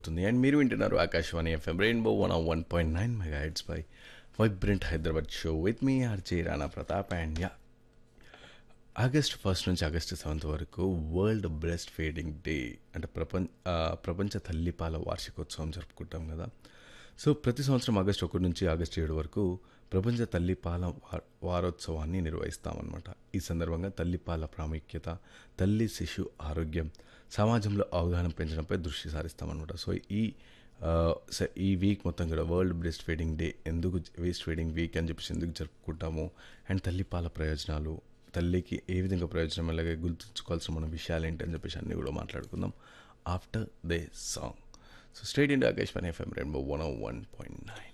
అవుతుంది అండ్ మీరు వింటున్నారు Akashvani FM rainbow one one point nine mega heads by vibrant Hyderabad show with me RJ Rana Pratap and yeah August first నుంచి August seventh వరకు world breastfeeding day అంటే ప్రపంచ ఆ, ప్రపంచ తల్లిపాల వార్షికోత్సవం జరుపుకుంటాం కదా సో ప్రతి సంవత్సరం ఆగస్ట్ ఒకటి నుంచి ఆగస్ట్ ఏడు వరకు ప్రపంచ తల్లిపాల వా- వారోత్సవాన్ని నిర్వహిస్తామన్నమాట ఈ సందర్భంగా తల్లిపాల ప్రాముఖ్యత తల్లి శిశు ఆరోగ్యం సమాజంలో అవగాహన పెంచడంపై దృష్టి సారిస్తామన్నమాట సో ఈ ఆ, స- ఈ వీక్ మొత్తం కూడా వరల్డ్ బ్రెస్ట్ ఫీడింగ్ డే ఎందుకు వేస్ట్ ఫీడింగ్ వీక్ అని చెప్పేసి ఎందుకు జరుపుకుంటాము అండ్ తల్లిపాల ప్రయోజనాలు తల్లికి ఏ విధంగా ప్రయోజనం అలాగే గుర్తుంచుకోవాల్సిన మన విషయాలు ఏంటి అని చెప్పేసి అన్నీ కూడా మాట్లాడుకుందాం after the song so state India Akashvani FM rainbow one one point nine